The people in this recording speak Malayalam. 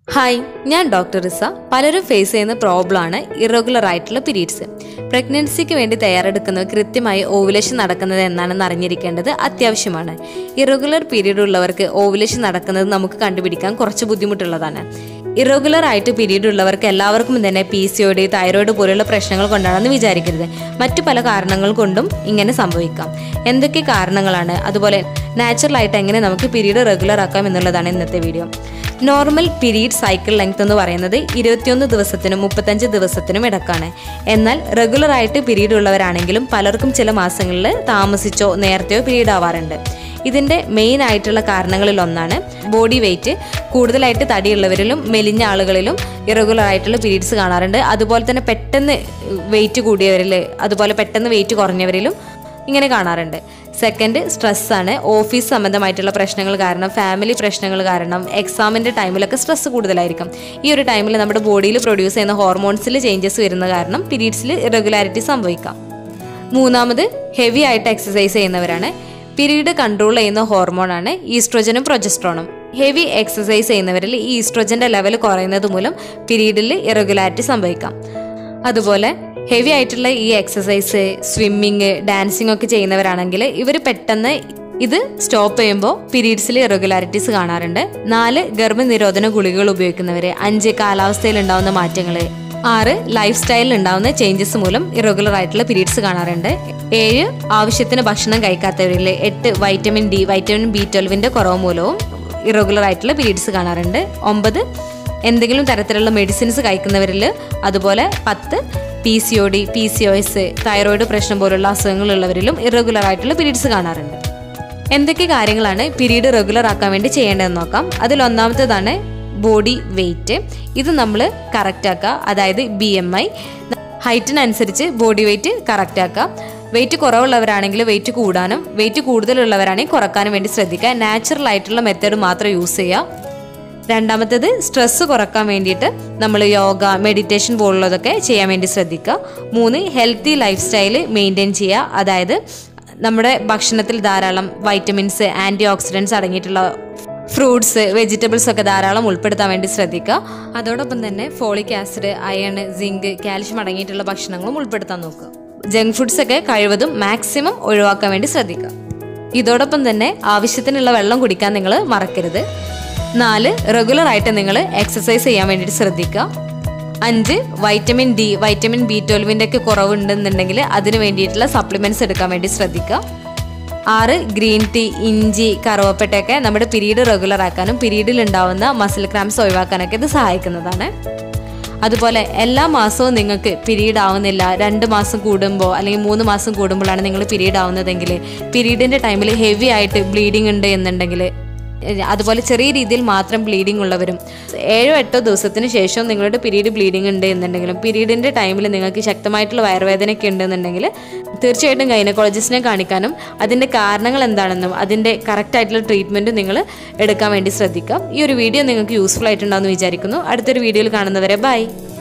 ഹായ് ഞാൻ ഡോക്ടർ റിസ പലരും ഫേസ് ചെയ്യുന്ന പ്രോബ്ലമാണ് ഇറഗുലർ ആയിട്ടുള്ള പീരീഡ്സ് പ്രഗ്നൻസിക്ക് വേണ്ടി തയ്യാറെടുക്കുന്നവർ കൃത്യമായി ഓവുലേഷൻ നടക്കുന്നത് എന്നാണെന്ന് അറിഞ്ഞിരിക്കേണ്ടത് അത്യാവശ്യമാണ് ഇറഗുലർ പീരീഡ് ഉള്ളവർക്ക് ഓവുലേഷൻ നടക്കുന്നത് നമുക്ക് കണ്ടുപിടിക്കാൻ കുറച്ച് ബുദ്ധിമുട്ടുള്ളതാണ് ഇറഗുലർ ആയിട്ട് പീരീഡ് ഉള്ളവർക്ക് എല്ലാവർക്കും തന്നെ P C O D thyroid പോലുള്ള പ്രശ്നങ്ങൾ കൊണ്ടാണെന്ന് വിചാരിക്കരുത് മറ്റു പല കാരണങ്ങൾ കൊണ്ടും ഇങ്ങനെ സംഭവിക്കാം എന്തൊക്കെ കാരണങ്ങളാണ് അതുപോലെ നാച്ചുറൽ ആയിട്ട് എങ്ങനെ നമുക്ക് പീരീഡ് റെഗുലർ ആക്കാം എന്നുള്ളതാണ് ഇന്നത്തെ video normal period cycle length എന്ന് പറയുന്നത് ഇരുപത്തിയൊന്ന് ദിവസത്തിനും മുപ്പത്തഞ്ച് ദിവസത്തിനും ഇടക്കാണ് എന്നാൽ റെഗുലർ ആയിട്ട് പീരീഡ് ഉള്ളവരാണെങ്കിലും പലർക്കും ചില മാസങ്ങളിൽ താമസിച്ചോ നേരത്തെയോ പീരീഡ് ആവാറുണ്ട് ഇതിൻ്റെ മെയിൻ ആയിട്ടുള്ള കാരണങ്ങളിൽ ഒന്നാണ് ബോഡി വെയിറ്റ് കൂടുതലായിട്ട് തടിയുള്ളവരിലും മെലിഞ്ഞ ആളുകളിലും ഇറഗുലർ ആയിട്ടുള്ള പീരീഡ്സ് കാണാറുണ്ട് അതുപോലെ തന്നെ പെട്ടെന്ന് വെയിറ്റ് കൂടിയവരിൽ അതുപോലെ പെട്ടെന്ന് വെയിറ്റ് കുറഞ്ഞവരിലും ഇങ്ങനെ കാണാറുണ്ട് സെക്കൻഡ് സ്ട്രെസ്സാണ് ഓഫീസ് സംബന്ധമായിട്ടുള്ള പ്രശ്നങ്ങൾ കാരണം ഫാമിലി പ്രശ്നങ്ങൾ കാരണം എക്സാമിൻ്റെ ടൈമിലൊക്കെ സ്ട്രെസ് കൂടുതലായിരിക്കും ഈ ഒരു ടൈമിൽ നമ്മുടെ ബോഡിയിൽ പ്രൊഡ്യൂസ് ചെയ്യുന്ന ഹോർമോൺസിൽ ചേഞ്ചസ് വരുന്ന കാരണം പീരീഡ്സിൽ ഇറഗുലാരിറ്റി സംഭവിക്കാം മൂന്നാമത് ഹെവി ആയിട്ട് എക്സസൈസ് ചെയ്യുന്നവരാണ് പീരീഡ് കൺട്രോൾ ചെയ്യുന്ന ഹോർമോണാണ് ഈസ്ട്രോജനും പ്രൊജസ്ട്രോണും ഹെവി എക്സസൈസ് ചെയ്യുന്നവരിൽ ഈ ഈസ്ട്രോജൻ്റെ ലെവൽ കുറയുന്നത് മൂലം പീരീഡിൽ ഇറഗുലാരിറ്റി സംഭവിക്കാം അതുപോലെ ഹെവി ആയിട്ടുള്ള ഈ എക്സസൈസ് സ്വിമ്മിങ് ഡാൻസിങ് ഒക്കെ ചെയ്യുന്നവരാണെങ്കിൽ ഇവർ പെട്ടെന്ന് ഇത് സ്റ്റോപ്പ് ചെയ്യുമ്പോൾ പീരീഡ്സിൽ ഇറഗുലാരിറ്റീസ് കാണാറുണ്ട് നാല് ഗർഭനിരോധന ഗുളികകൾ ഉപയോഗിക്കുന്നവർ അഞ്ച് കാലാവസ്ഥയിൽ ഉണ്ടാവുന്ന മാറ്റങ്ങൾ ആറ് ലൈഫ് സ്റ്റൈലിൽ ഉണ്ടാവുന്ന ചേഞ്ചസ് മൂലം ഇറഗുലർ ആയിട്ടുള്ള പീരീഡ്സ് കാണാറുണ്ട് ഏഴ് ആവശ്യത്തിന് ഭക്ഷണം കഴിക്കാത്തവരിൽ എട്ട് വൈറ്റമിൻ ഡി വൈറ്റമിൻ ബി ട്വൽവിൻ്റെ കുറവ് മൂലവും ഇറഗുലർ ആയിട്ടുള്ള പീരീഡ്സ് കാണാറുണ്ട് ഒമ്പത് എന്തെങ്കിലും തരത്തിലുള്ള മെഡിസിൻസ് കഴിക്കുന്നവരിൽ അതുപോലെ പത്ത് P C O D P C O S thyroid പ്രശ്നം പോലുള്ള അസുഖങ്ങളുള്ളവരിലും ഇറഗുലർ ആയിട്ടുള്ള പീരീഡ്സ് കാണാറുണ്ട് എന്തൊക്കെ കാര്യങ്ങളാണ് പീരീഡ് റെഗുലർ ആക്കാൻ വേണ്ടി ചെയ്യേണ്ടതെന്ന് നോക്കാം അതിൽ ഒന്നാമത്തേതാണ് ബോഡി വെയിറ്റ് ഇത് നമ്മൾ കറക്റ്റ് ആക്കുക അതായത് ബി എം ഐ ഹൈറ്റിനനുസരിച്ച് ബോഡി വെയിറ്റ് കറക്റ്റ് ആക്കുക വെയിറ്റ് കുറവുള്ളവരാണെങ്കിൽ വെയിറ്റ് കൂടാനും വെയിറ്റ് കൂടുതലുള്ളവരാണെങ്കിൽ കുറക്കാനും വേണ്ടി ശ്രദ്ധിക്കുക നാച്ചുറൽ ആയിട്ടുള്ള മെത്തേഡ് മാത്രം യൂസ് ചെയ്യുക രണ്ടാമത്തേത് സ്ട്രെസ്സ് കുറക്കാൻ വേണ്ടിയിട്ട് നമ്മൾ യോഗ മെഡിറ്റേഷൻ പോലുള്ളതൊക്കെ ചെയ്യാൻ വേണ്ടി ശ്രദ്ധിക്കുക മൂന്ന് ഹെൽത്തി ലൈഫ് സ്റ്റൈൽ മെയിൻറ്റെയിൻ ചെയ്യുക അതായത് നമ്മുടെ ഭക്ഷണത്തിൽ ധാരാളം വൈറ്റമിൻസ് ആൻറ്റി ഓക്സിഡൻസ് അടങ്ങിയിട്ടുള്ള ഫ്രൂട്ട്സ് വെജിറ്റബിൾസ് ഒക്കെ ധാരാളം ഉൾപ്പെടുത്താൻ വേണ്ടി ശ്രദ്ധിക്കുക അതോടൊപ്പം തന്നെ folic acid iron zinc calcium അടങ്ങിയിട്ടുള്ള ഭക്ഷണങ്ങളും ഉൾപ്പെടുത്താൻ നോക്കുക ജങ്ക് ഫുഡ്സ് ഒക്കെ കഴിവതും മാക്സിമം ഒഴിവാക്കാൻ വേണ്ടി ശ്രദ്ധിക്കുക ഇതോടൊപ്പം തന്നെ ആവശ്യത്തിനുള്ള വെള്ളം കുടിക്കാൻ നിങ്ങൾ മറക്കരുത് നാല് റെഗുലർ ആയിട്ട് നിങ്ങൾ എക്സസൈസ് ചെയ്യാൻ വേണ്ടിയിട്ട് ശ്രദ്ധിക്കുക അഞ്ച് വൈറ്റമിൻ ഡി വൈറ്റമിൻ ബി ട്വൽവിൻ്റെ ഒക്കെ കുറവുണ്ടെന്നുണ്ടെങ്കിൽ അതിന് വേണ്ടിയിട്ടുള്ള സപ്ലിമെൻറ്റ്സ് എടുക്കാൻ വേണ്ടി ശ്രദ്ധിക്കുക ആറ് ഗ്രീൻ ടീ ഇഞ്ചി കറുവപ്പട്ടയൊക്കെ നമ്മുടെ പിരീഡ് റെഗുലർ ആക്കാനും പിരീഡിൽ ഉണ്ടാവുന്ന മസിൽ ക്രാംസ് ഒഴിവാക്കാനൊക്കെ ഇത് സഹായിക്കുന്നതാണ് അതുപോലെ എല്ലാ മാസവും നിങ്ങൾക്ക് പിരീഡ് ആവുന്നില്ല രണ്ട് മാസം കൂടുമ്പോൾ അല്ലെങ്കിൽ മൂന്ന് മാസം കൂടുമ്പോഴാണ് നിങ്ങൾ പിരീഡ് ആവുന്നതെങ്കിൽ പിരീഡിൻ്റെ ടൈമിൽ ഹെവി ആയിട്ട് ബ്ലീഡിങ് ഉണ്ട് എന്നുണ്ടെങ്കിൽ അതുപോലെ ചെറിയ രീതിയിൽ മാത്രം ബ്ലീഡിംഗ് ഉള്ളവരും ഏഴോ എട്ടോ ദിവസത്തിന് ശേഷം നിങ്ങളുടെ പീരീഡ് ബ്ലീഡിംഗ് ഉണ്ട് എന്നുണ്ടെങ്കിലും പീരീഡിൻ്റെ ടൈമിൽ നിങ്ങൾക്ക് ശക്തമായിട്ടുള്ള വയറുവേദനയൊക്കെ ഉണ്ടെന്നുണ്ടെങ്കിൽ തീർച്ചയായിട്ടും ഗൈനക്കോളജിസ്റ്റിനെ കാണിക്കാനും അതിൻ്റെ കാരണങ്ങൾ എന്താണെന്നും അതിൻ്റെ കറക്റ്റ് ആയിട്ടുള്ള ട്രീറ്റ്മെൻറ്റും നിങ്ങൾ എടുക്കാൻ വേണ്ടി ശ്രദ്ധിക്കാം ഈ ഒരു വീഡിയോ നിങ്ങൾക്ക് യൂസ്ഫുൾ ആയിട്ടുണ്ടാകുമെന്ന് വിചാരിക്കുന്നു അടുത്തൊരു വീഡിയോയിൽ കാണുന്നവരെ ബൈ